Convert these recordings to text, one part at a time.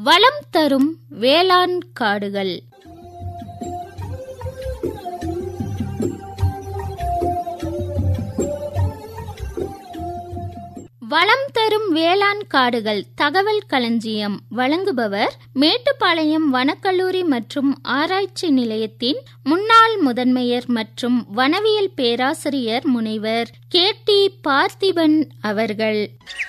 வளம் தரும் வேளாண் காடுகள் வளம் தரும் வேளாண் காடுகள் தகவல் களஞ்சியம் வழங்குபவர் மேட்டுப்பாளையம் வனக்கல்லூரி மற்றும் ஆராய்ச்சி நிலையத்தின் முன்னாள் முதன்மையர் மற்றும் வனவியல் பேராசிரியர் முனைவர் கே டி பார்த்திபன் அவர்கள்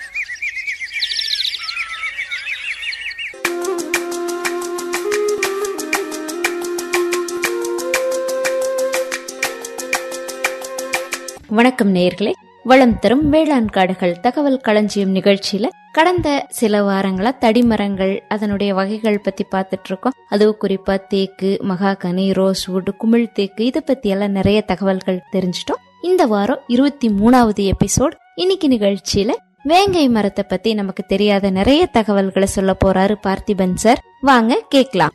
வணக்கம் நேர்களே வளம் தரும் வேளாண் காடுகள் தகவல் களஞ்சியம் நிகழ்ச்சியில கடந்த சில வாரங்களா தடிமரங்கள் அதனுடைய வகைகள் பத்தி பார்த்துட்டு இருக்கோம் அதுவும் குறிப்பா தேக்கு மகாகனி ரோஸ்வுட் குமிழ் தேக்கு இதை பத்தி எல்லாம் நிறைய தகவல்கள் தெரிஞ்சிட்டோம் இந்த வாரம் இருபத்தி மூணாவது எபிசோட் இன்னைக்கு நிகழ்ச்சியில வேங்கை மரத்தை பத்தி நமக்கு தெரியாத நிறைய தகவல்களை சொல்ல போறாரு பார்த்திபன் சார் வாங்க கேக்கலாம்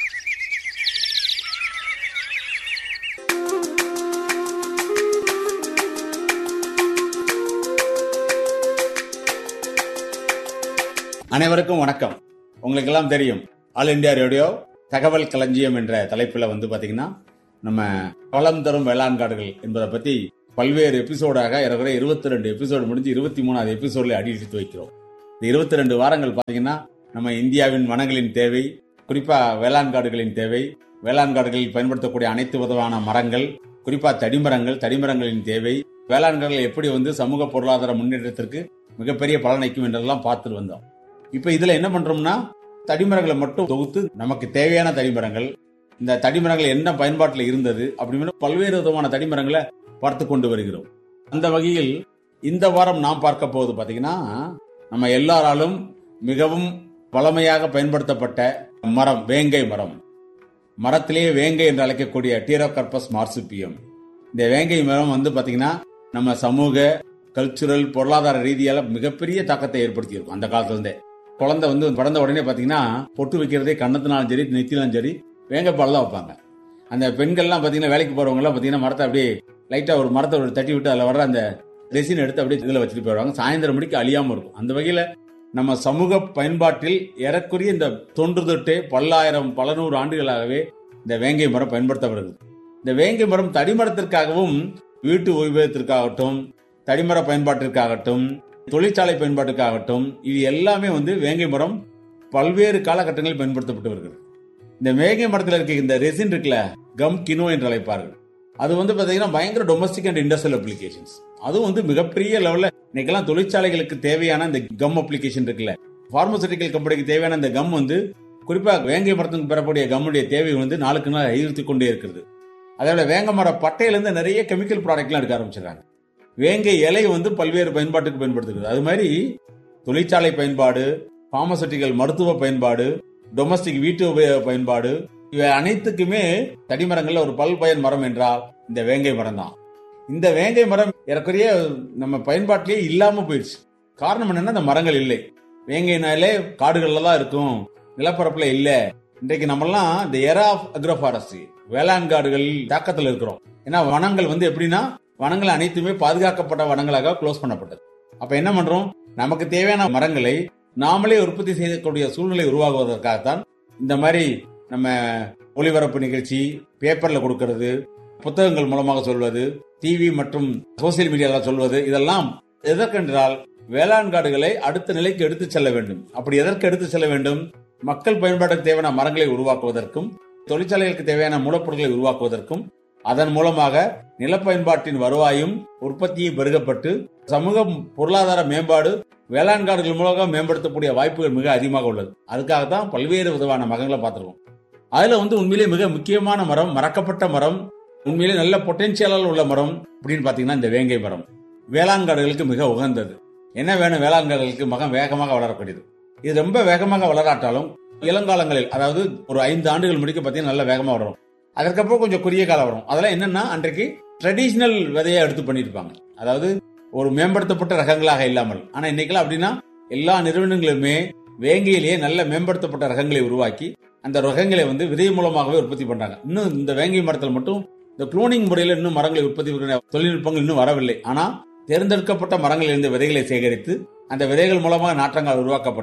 அனைவருக்கும் வணக்கம் உங்களுக்கு எல்லாம் தெரியும் ஆல் இந்தியா ரேடியோ தகவல் களஞ்சியம் என்ற தலைப்பில் வந்து பாத்தீங்கன்னா நம்ம வளம் தரும் வேளாண் காடுகள் என்பதை பத்தி பல்வேறு எபிசோடாக ஏறக்குறைய இருபத்தி ரெண்டு எபிசோடு முடிஞ்சு இருபத்தி மூணாவது எபிசோட்ல அடியெடுத்து வைக்கிறோம் இந்த இருபத்தி ரெண்டு வாரங்கள் பாத்தீங்கன்னா நம்ம இந்தியாவின் வனங்களின் தேவை குறிப்பா வேளாண் காடுகளின் தேவை வேளாண் காடுகளில் பயன்படுத்தக்கூடிய அனைத்து விதமான மரங்கள் குறிப்பா தடிமரங்கள் தடிமரங்களின் தேவை வேளாண் காடுகள் எப்படி வந்து சமூக பொருளாதார முன்னேற்றத்திற்கு மிகப்பெரிய பலனளிக்கும் என்றெல்லாம் பார்த்துட்டு வந்தோம் இப்ப இதுல என்ன பண்றோம்னா தடிமரங்களை மட்டும் தொகுத்து நமக்கு தேவையான தடிமரங்கள் இந்த தடிமரங்கள் என்ன பயன்பாட்டில் இருந்தது அப்படின்னு பல்வேறு விதமான தடிமரங்களை பார்த்து கொண்டு வருகிறோம் அந்த வகையில் இந்த வாரம் நாம் பார்க்க போவது பாத்தீங்கன்னா நம்ம எல்லாராலும் மிகவும் பழமையாக பயன்படுத்தப்பட்ட மரம் வேங்கை மரம் மரத்திலேயே வேங்கை என்று அழைக்கக்கூடிய டீரோகர்பஸ் மார்சுப்பியம் இந்த வேங்கை மரம் வந்து பாத்தீங்கன்னா நம்ம சமூக கல்ச்சுரல் பொருளாதார ரீதியால மிகப்பெரிய தாக்கத்தை ஏற்படுத்தியிருக்கும் அந்த காலத்துல இருந்தே குழந்தை வந்து பிறந்த உடனே பாத்தீங்கன்னா பொட்டு வைக்கிறதே கண்ணத்தினாலும் சரி நெத்தினாலும் சரி வேங்கப்பால் தான் வைப்பாங்க அந்த பெண்கள்லாம் பாத்தீங்கன்னா வேலைக்கு போறவங்க எல்லாம் பாத்தீங்கன்னா மரத்தை அப்படியே லைட்டா ஒரு மரத்தை ஒரு தட்டி விட்டு அதில் வர அந்த ரெசின் எடுத்து அப்படியே இதுல வச்சுட்டு போயிடுவாங்க சாயந்தரம் மணிக்கு அழியாம இருக்கும் அந்த வகையில நம்ம சமூக பயன்பாட்டில் ஏறக்குறைய இந்த தொன்று தொட்டே பல்லாயிரம் பல நூறு ஆண்டுகளாகவே இந்த வேங்கை மரம் பயன்படுத்தப்படுது இந்த வேங்கை மரம் தடிமரத்திற்காகவும் வீட்டு உபயோகத்திற்காகட்டும் தடிமர பயன்பாட்டிற்காகட்டும் தொழிற்சாலை பயன்பாட்டுக்காகட்டும் இது எல்லாமே வந்து வேங்கை மரம் பல்வேறு காலகட்டங்களில் பயன்படுத்தப்பட்டு வருகிறது இந்த வேங்கை மரத்தில் இருக்க இந்த ரெசின் இருக்குல்ல கம் கினோ என்று அழைப்பார்கள் அது வந்து பாத்தீங்கன்னா பயங்கர டொமஸ்டிக் அண்ட் இண்டஸ்ட்ரியல் அப்ளிகேஷன்ஸ் அதுவும் வந்து மிகப்பெரிய லெவல்ல இன்னைக்கெல்லாம் தொழிற்சாலைகளுக்கு தேவையான இந்த கம் அப்ளிகேஷன் இருக்குல்ல பார்மசூட்டிக்கல் கம்பெனிக்கு தேவையான இந்த கம் வந்து குறிப்பா வேங்கை மரத்துக்கு பெறக்கூடிய கம்முடைய தேவை வந்து நாளுக்கு நாள் அதிகரித்து கொண்டே இருக்கிறது அதோட வேங்க மர பட்டையிலிருந்து நிறைய கெமிக்கல் ப்ராடக்ட்லாம் எடுக்க ஆரம்பிச்சிடறாங்க வேங்கை இலை வந்து பல்வேறு பயன்பாட்டுக்கு பயன்படுத்துகிறது அது மாதிரி தொழிற்சாலை பயன்பாடு பார்மசூட்டிக்கல் மருத்துவ பயன்பாடு டொமஸ்டிக் வீட்டு உபயோக பயன்பாடு இவை அனைத்துக்குமே தடிமரங்கள்ல ஒரு பல்பயன் மரம் என்றால் இந்த வேங்கை மரம் தான் இந்த வேங்கை மரம் ஏறக்குறைய நம்ம பயன்பாட்டிலேயே இல்லாம போயிடுச்சு காரணம் என்னன்னா இந்த மரங்கள் இல்லை வேங்கைனாலே காடுகள்ல தான் இருக்கும் நிலப்பரப்புல இல்ல இன்றைக்கு நம்மெல்லாம் இந்த எரா ஆஃப் அக்ரோஃபாரஸ்ட்ரி வேளாண் காடுகளில் தாக்கத்தில் இருக்கிறோம் ஏன்னா வனங்கள் வந்து எப்படின்னா வனங்கள் அனைத்துமே பாதுகாக்கப்பட்ட வனங்களாக க்ளோஸ் பண்ணப்பட்டது அப்ப என்ன பண்றோம் நமக்கு தேவையான மரங்களை நாமளே உற்பத்தி செய்யக்கூடிய சூழ்நிலை உருவாகுவதற்காகத்தான் இந்த மாதிரி நம்ம ஒளிபரப்பு நிகழ்ச்சி பேப்பர்ல கொடுக்கிறது புத்தகங்கள் மூலமாக சொல்வது டிவி மற்றும் சோசியல் மீடியால சொல்வது இதெல்லாம் எதற்கென்றால் வேளாண் காடுகளை அடுத்த நிலைக்கு எடுத்து செல்ல வேண்டும் அப்படி எதற்கு எடுத்து செல்ல வேண்டும் மக்கள் பயன்பாட்டுக்கு தேவையான மரங்களை உருவாக்குவதற்கும் தொழிற்சாலைகளுக்கு தேவையான மூலப்பொருட்களை உருவாக்குவதற்கும் அதன் மூலமாக நிலப்பயன்பாட்டின் வருவாயும் உற்பத்தியும் பெருகப்பட்டு சமூக பொருளாதார மேம்பாடு வேளாண் காடுகள் மூலமாக மேம்படுத்தக்கூடிய வாய்ப்புகள் மிக அதிகமாக உள்ளது அதுக்காகத்தான் பல்வேறு விதமான மரங்களை பார்த்திருக்கோம் அதுல வந்து உண்மையிலே மிக முக்கியமான மரம் மறக்கப்பட்ட மரம் உண்மையிலே நல்ல பொட்டென்சியலால் உள்ள மரம் அப்படின்னு பாத்தீங்கன்னா இந்த வேங்கை மரம் வேளாண் காடுகளுக்கு மிக உகந்தது என்ன வேணும் வேளாண் காடுகளுக்கு மகம் வேகமாக வளரக்கூடியது இது ரொம்ப வேகமாக வளராட்டாலும் இளங்காலங்களில் அதாவது ஒரு ஐந்து ஆண்டுகள் முடிக்க பார்த்தீங்கன்னா நல்ல வேகமாக வளரும் அதற்கப்புறம் கொஞ்சம் குறுகிய காலம் வரும் அதெல்லாம் என்னன்னா அன்றைக்கு ட்ரெடிஷ்னல் விதையை எடுத்து பண்ணியிருப்பாங்க அதாவது ஒரு மேம்படுத்தப்பட்ட ரகங்களாக இல்லாமல் ஆனா இன்னைக்கெல்லாம் அப்படின்னா எல்லா நிறுவனங்களுமே வேங்கையிலேயே நல்ல மேம்படுத்தப்பட்ட ரகங்களை உருவாக்கி அந்த ரகங்களை வந்து விதை மூலமாகவே உற்பத்தி பண்றாங்க இன்னும் இந்த வேங்கை மரத்தில் மட்டும் இந்த குளோனிங் முறையில் இன்னும் மரங்களை உற்பத்தி பண்ணுற தொழில்நுட்பங்கள் இன்னும் வரவில்லை ஆனா தேர்ந்தெடுக்கப்பட்ட மரங்களில் இருந்து விதைகளை சேகரித்து அந்த விதைகள் மூலமாக நாற்றங்கள் உருவாக்கப்பட்டு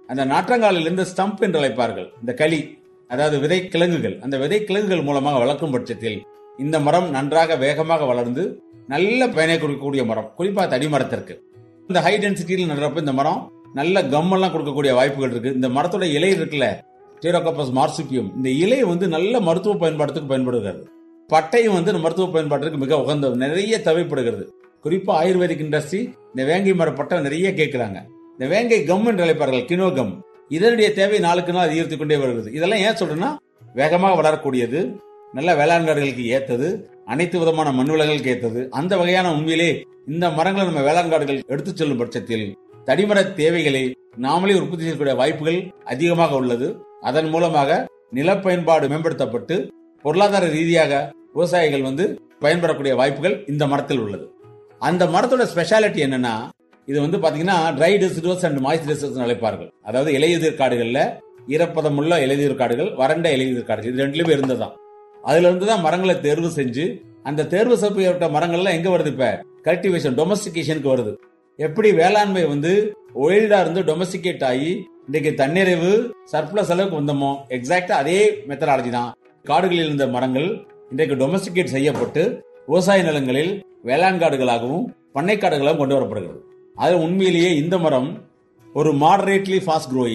அந்த நாற்றங்காலிலிருந்து ஸ்டம்ப் என்று அழைப்பார்கள் இந்த களி அதாவது விதை கிழங்குகள் அந்த விதை கிழங்குகள் மூலமாக வளர்க்கும் பட்சத்தில் இந்த மரம் நன்றாக வேகமாக வளர்ந்து நல்ல பயனை கொடுக்கக்கூடிய மரம் குறிப்பா தடி மரத்திற்கு இந்த ஹை டென்சிட்டியில் நடுறப்ப இந்த மரம் நல்ல கம்மெல்லாம் கொடுக்கக்கூடிய வாய்ப்புகள் இருக்கு இந்த மரத்தோட இலை இருக்குல்ல ஸ்டீரோகப்பஸ் மார்சிபியம் இந்த இலை வந்து நல்ல மருத்துவ பயன்பாட்டுக்கு பயன்படுகிறது பட்டையும் வந்து இந்த மருத்துவ பயன்பாட்டிற்கு மிக உகந்த நிறைய தேவைப்படுகிறது குறிப்பா ஆயுர்வேதிக் இண்டஸ்ட்ரி இந்த வேங்கை மர பட்டை நிறைய கேட்கிறாங்க இந்த வேங்கை கம் என்று அழைப்பார்கள் கினோ கம் இதனுடைய தேவை நாளுக்கு நாள் அதிகரித்துக் கொண்டே வருகிறது இதெல்லாம் ஏன் சொல்றேன்னா வேகமாக வளரக்கூடியது நல்ல வேளாண்காடுகளுக்கு ஏத்தது அனைத்து விதமான மண் வளங்களுக்கு ஏத்தது அந்த வகையான உண்மையிலே இந்த மரங்களை நம்ம வேளாண்காடுகள் எடுத்துச் செல்லும் பட்சத்தில் தடிமர தேவைகளை நாமளே உற்பத்தி செய்யக்கூடிய வாய்ப்புகள் அதிகமாக உள்ளது அதன் மூலமாக நில பயன்பாடு மேம்படுத்தப்பட்டு பொருளாதார ரீதியாக விவசாயிகள் வந்து பயன்பெறக்கூடிய வாய்ப்புகள் இந்த மரத்தில் உள்ளது அந்த மரத்தோட ஸ்பெஷாலிட்டி என்னன்னா இது வந்து பாத்தீங்கன்னா dry deciduous and moist deciduous அழைப்பார்கள் அதாவது இலையுதிர் காடுகள்ல ஈரப்பதமுள்ள இலையுதிர் காடுகள் வறண்ட இலையுதிர் காடுகள் இது ரெண்டுலயுமே இருந்ததுதான் அதுல இருந்து தான் மரங்களை தேர்வு செஞ்சு அந்த தேர்வு செய்யப்பட்ட மரங்கள்லாம் எங்க வருது இப்ப கல்டிவேஷன் டொமஸ்டிகேஷனுக்கு வருது எப்படி வேளாண்மை வந்து ஒயில்டா இருந்து டொமஸ்டிகேட் ஆகி இன்னைக்கு தன்னிறைவு சர்ப்ளஸ் அளவுக்கு வந்தோமோ எக்ஸாக்டா அதே மெத்தடாலஜி தான் காடுகளில் இருந்த மரங்கள் இன்றைக்கு டொமஸ்டிகேட் செய்யப்பட்டு விவசாய நிலங்களில் வேளாண் காடுகளாகவும் பண்ணை காடுகளாகவும் கொண்டு வரப்படுகிறது அது உண்மையிலேயே இந்த மரம் ஒரு மாடரேட்லி ஃபாஸ்ட் க்ரோயிங்